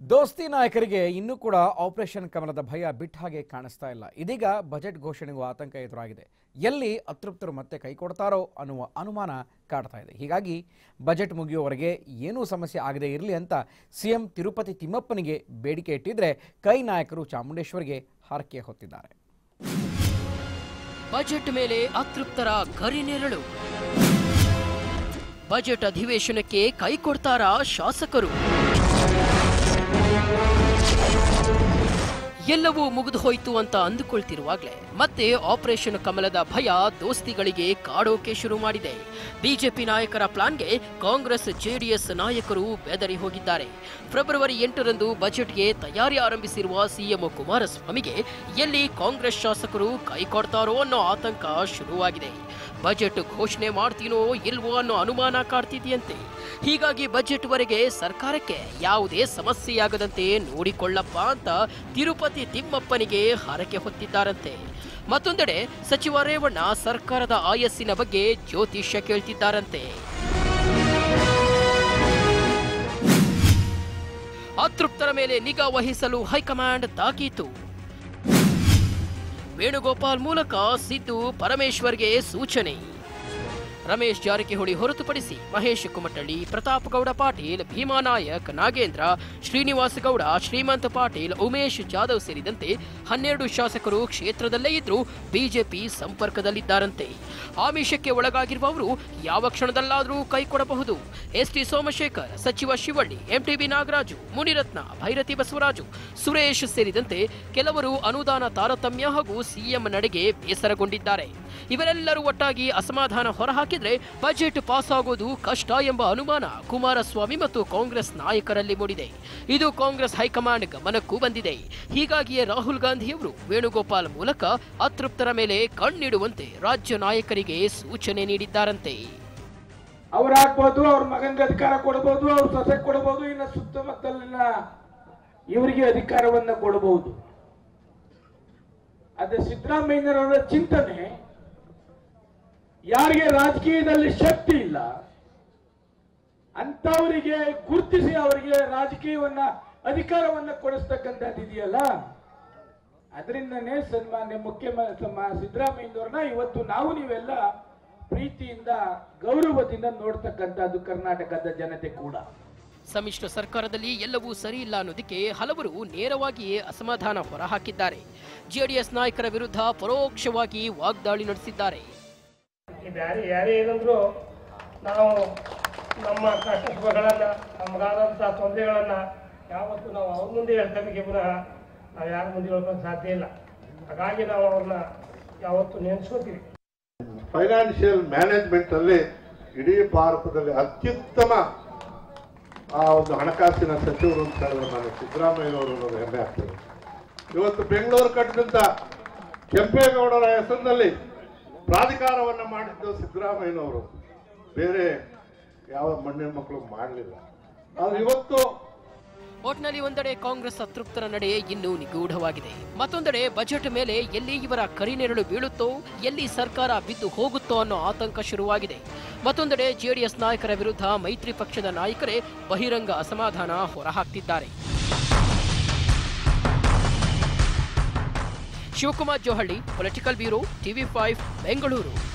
ದೋಸ್ತಿ ನಾಯಕರಿಗೆ ಇನ್ನೂ ಕೂಡ ಆಪರೇಷನ್ ಕಮಲದ ಭಯ ಬಿಟ್ಟ ಹಾಗೆ ಕಾಣಿಸ್ತಾ ಇಲ್ಲ ಇದೀಗ ಬಜೆಟ್ ಘೋಷಣೆಗೂ ಆತಂಕ ಎದುರಾಗಿದೆ ಎಲ್ಲಿ ಅತೃಪ್ತರು ಮತ್ತೆ ಕೈ ಕೊಡ್ತಾರೋ ಅನ್ನುವ ಅನುಮಾನ ಕಾಡ್ತಾ ಇದೆ ಹೀಗಾಗಿ ಬಜೆಟ್ ಮುಗಿಯುವವರೆಗೆ ಏನೂ ಸಮಸ್ಯೆ ಆಗದೇ ಇರಲಿ ಅಂತ ಸಿಎಂ ತಿರುಪತಿ ತಿಮ್ಮಪ್ಪನಿಗೆ ಬೇಡಿಕೆ ಇಟ್ಟಿದ್ರೆ ಕೈ ನಾಯಕರು ಚಾಮುಂಡೇಶ್ವರಿಗೆ ಹಾರಕೆ ಹೊತ್ತಿದ್ದಾರೆ ಬಜೆಟ್ ಮೇಲೆ ಅತೃಪ್ತರ ಕರಿನೆರಳು ಬಜೆಟ್ ಅಧಿವೇಶನಕ್ಕೆ ಕೈ ಕೊಡ್ತಾರಾ ಶಾಸಕರು ಎಲ್ಲವೂ ಮುಗಿದು ಹೋಯ್ತು ಅಂತ ಅಂದುಕೊಳ್ತಿರುವಾಗಲೇ ಮತ್ತೆ ಆಪರೇಷನ್ ಕಮಲದ ಭಯ ದೋಸ್ತಿಗಳಿಗೆ ಕಾಡೋಕೆ ಶುರು ಮಾಡಿದೆ ಬಿಜೆಪಿ ನಾಯಕರ ಪ್ಲಾನ್ಗೆ ಕಾಂಗ್ರೆಸ್ ಜೆಡಿಎಸ್ ನಾಯಕರು ಬೆದರಿ ಹೋಗಿದ್ದಾರೆ ಫೆಬ್ರವರಿ ಎಂಟರಂದು ಬಜೆಟ್ಗೆ ತಯಾರಿ ಆರಂಭಿಸಿರುವ ಸಿಎಂ ಕುಮಾರಸ್ವಾಮಿಗೆ ಎಲ್ಲಿ ಕಾಂಗ್ರೆಸ್ ಶಾಸಕರು ಕೈ ಕೊಡ್ತಾರೋ ಅನ್ನೋ ಆತಂಕ ಶುರುವಾಗಿದೆ ಬಜೆಟ್ ಘೋಷಣೆ ಮಾಡ್ತೀನೋ ಇಲ್ವೋ ಅನ್ನೋ ಅನುಮಾನ ಕಾಡ್ತಿದೆಯಂತೆ ಹೀಗಾಗಿ ಬಜೆಟ್ ವರೆಗೆ ಸರ್ಕಾರಕ್ಕೆ ಯಾವುದೇ ಸಮಸ್ಯೆಯಾಗದಂತೆ ನೋಡಿಕೊಳ್ಳಪ್ಪ ಅಂತ ತಿರುಪತಿ ತಿಮ್ಮಪ್ಪನಿಗೆ ಹರಕೆ ಹೊತ್ತಿದ್ದಾರಂತೆ ಮತ್ತೊಂದೆಡೆ ಸಚಿವ ರೇವಣ್ಣ ಸರ್ಕಾರದ ಆಯಸ್ಸಿನ ಬಗ್ಗೆ ಜ್ಯೋತಿಷ್ಯ ಕೇಳ್ತಿದ್ದಾರಂತೆ ಅತೃಪ್ತರ ಮೇಲೆ ನಿಗಾ ವಹಿಸಲು ಹೈಕಮಾಂಡ್ ತಾಕೀತು ವೇಣುಗೋಪಾಲ್ ಮೂಲಕ ಸಿದ್ದು ಪರಮೇಶ್ವರ್ಗೆ ಸೂಚನೆ ರಮೇಶ್ ಜಾರಕಿಹೊಳಿ ಹೊರತುಪಡಿಸಿ ಮಹೇಶ್ ಕುಮಟಳ್ಳಿ ಪ್ರತಾಪ್ ಗೌಡ ಪಾಟೀಲ್ ಭೀಮಾನಾಯಕ್ ನಾಗೇಂದ್ರ ಶ್ರೀನಿವಾಸ ಗೌಡ ಶ್ರೀಮಂತ್ ಪಾಟೀಲ್ ಉಮೇಶ್ ಜಾಧವ್ ಸೇರಿದಂತೆ ಹನ್ನೆರಡು ಶಾಸಕರು ಕ್ಷೇತ್ರದಲ್ಲೇ ಇದ್ರೂ ಬಿಜೆಪಿ ಸಂಪರ್ಕದಲ್ಲಿದ್ದಾರಂತೆ ಆಮಿಷಕ್ಕೆ ಒಳಗಾಗಿರುವವರು ಯಾವ ಕ್ಷಣದಲ್ಲಾದರೂ ಕೈ ಕೊಡಬಹುದು ಎಸ್ಟಿ ಸೋಮಶೇಖರ್ ಸಚಿವ ಶಿವಳ್ಳಿ ಎಂಟಿಬಿ ನಾಗರಾಜು ಮುನಿರತ್ನ ಭೈರತಿ ಬಸವರಾಜು ಸುರೇಶ್ ಸೇರಿದಂತೆ ಕೆಲವರು ಅನುದಾನ ತಾರತಮ್ಯ ಹಾಗೂ ಸಿಎಂ ನಡೆಗೆ ಬೇಸರಗೊಂಡಿದ್ದಾರೆ ಇವರೆಲ್ಲರೂ ಒಟ್ಟಾಗಿ ಅಸಮಾಧಾನ ಹೊರಹಾಕಿದ್ರೆ ಬಜೆಟ್ ಪಾಸ್ ಆಗೋದು ಕಷ್ಟ ಎಂಬ ಅನುಮಾನ ಕುಮಾರಸ್ವಾಮಿ ಮತ್ತು ಕಾಂಗ್ರೆಸ್ ನಾಯಕರಲ್ಲಿ ಮೂಡಿದೆ ಇದು ಕಾಂಗ್ರೆಸ್ ಹೈಕಮಾಂಡ್ ಗಮನಕ್ಕೂ ಬಂದಿದೆ ಹೀಗಾಗಿಯೇ ರಾಹುಲ್ ಗಾಂಧಿಯವರು ವೇಣುಗೋಪಾಲ್ ಮೂಲಕ ಅತೃಪ್ತರ ಮೇಲೆ ಕಣ್ಣಿಡುವಂತೆ ರಾಜ್ಯ ನಾಯಕರಿಗೆ ಸೂಚನೆ ನೀಡಿದ್ದಾರಂತೆ ಅವ್ರು ಹಾಕ್ಬೋದು ಅವ್ರ ಮಗನಿಗೆ ಅಧಿಕಾರ ಕೊಡಬಹುದು ಅವ್ರ ಸೊಸೆ ಕೊಡಬಹುದು ಇನ್ನು ಸುತ್ತಮುತ್ತಲಿನ ಇವರಿಗೆ ಅಧಿಕಾರವನ್ನ ಕೊಡಬಹುದು ಅದೇ ಸಿದ್ದರಾಮಯ್ಯನವರ ಚಿಂತನೆ ಯಾರಿಗೆ ರಾಜಕೀಯದಲ್ಲಿ ಶಕ್ತಿ ಇಲ್ಲ ಅಂತವರಿಗೆ ಗುರುತಿಸಿ ಅವರಿಗೆ ರಾಜಕೀಯವನ್ನ ಅಧಿಕಾರವನ್ನ ಕೊಡಿಸ್ತಕ್ಕಂಥದ್ದು ಇದೆಯಲ್ಲ ಅದರಿಂದನೇ ಸನ್ಮಾನ್ಯ ಮುಖ್ಯಮಂತ್ರಿ ಸಿದ್ದರಾಮಯ್ಯನವ್ರನ್ನ ಇವತ್ತು ನಾವು ನೀವೆಲ್ಲ ಪ್ರೀತಿಯಿಂದ ಗೌರವದಿಂದ ನೋಡ್ತಕ್ಕಂಥದ್ದು ಕರ್ನಾಟಕದ ಜನತೆ ಕೂಡ ಸಮ್ಮಿಶ್ರ ಸರ್ಕಾರದಲ್ಲಿ ಎಲ್ಲವೂ ಸರಿ ಇಲ್ಲ ಅನ್ನೋದಕ್ಕೆ ಹಲವರು ನೇರವಾಗಿಯೇ ಅಸಮಾಧಾನ ಹೊರಹಾಕಿದ್ದಾರೆ ಜೆಡಿಎಸ್ ನಾಯಕರ ವಿರುದ್ಧ ಪರೋಕ್ಷವಾಗಿ ವಾಗ್ದಾಳಿ ನಡೆಸಿದ್ದಾರೆ ಈ ಬ್ಯಾರೆ ಯಾರೇ ಏನಂದ್ರು ನಾವು ನಮ್ಮ ಕಷ್ಟ ಸುಖಗಳನ್ನು ನಮಗಾದಂಥ ತೊಂದರೆಗಳನ್ನು ಯಾವತ್ತೂ ನಾವು ಅವ್ರ ಮುಂದೆ ಹೇಳ್ತೇವೆ ಪುನಃ ನಾವು ಯಾರ ಮುಂದೆ ಹೇಳ್ಕೊಂಡು ಸಾಧ್ಯ ಇಲ್ಲ ಹಾಗಾಗಿ ನಾವು ಅವ್ರನ್ನ ಯಾವತ್ತೂ ನೆನೆಸ್ಕೋತೀವಿ ಫೈನಾನ್ಷಿಯಲ್ ಮ್ಯಾನೇಜ್ಮೆಂಟ್ ಅಲ್ಲಿ ಇಡೀ ಭಾರತದಲ್ಲಿ ಅತ್ಯುತ್ತಮ ಆ ಒಂದು ಹಣಕಾಸಿನ ಸಚಿವರು ಅಂತ ಹೇಳಿದ್ರೆ ನಾನು ಸಿದ್ದರಾಮಯ್ಯನವರು ಅನ್ನೋದು ಹೆಮ್ಮೆ ಆಗ್ತದೆ ಇವತ್ತು ಬೆಂಗಳೂರು ಕಟ್ಟಿದಂತ ಕೆಂಪೇಗೌಡರ ಹೆಸರಿನಲ್ಲಿ ಪ್ರಾಧಿಕಾರವನ್ನ ಮಾಡಿದ್ದು ಸಿದ್ದರಾಮಯ್ಯನವರು ಬೇರೆ ಯಾವ ಮಣ್ಣಿನ ಮಕ್ಕಳು ಮಾಡಲಿಲ್ಲ ಆದ್ರೆ ಇವತ್ತು ಒಟ್ನಲ್ಲಿ ಒಂದೆಡೆ ಕಾಂಗ್ರೆಸ್ ಅತೃಪ್ತರ ನಡೆ ಇನ್ನೂ ನಿಗೂಢವಾಗಿದೆ ಮತ್ತೊಂದೆಡೆ ಬಜೆಟ್ ಮೇಲೆ ಎಲ್ಲಿ ಇವರ ಕರಿನೆರಳು ಬೀಳುತ್ತೋ ಎಲ್ಲಿ ಸರ್ಕಾರ ಬಿದ್ದು ಹೋಗುತ್ತೋ ಅನ್ನೋ ಆತಂಕ ಶುರುವಾಗಿದೆ ಮತ್ತೊಂದೆಡೆ ಜೆಡಿಎಸ್ ನಾಯಕರ ವಿರುದ್ಧ ಮೈತ್ರಿ ಪಕ್ಷದ ನಾಯಕರೇ ಬಹಿರಂಗ ಅಸಮಾಧಾನ ಹೊರಹಾಕ್ತಿದ್ದಾರೆ Shivakumar Johalli political bureau TV five Bengaluru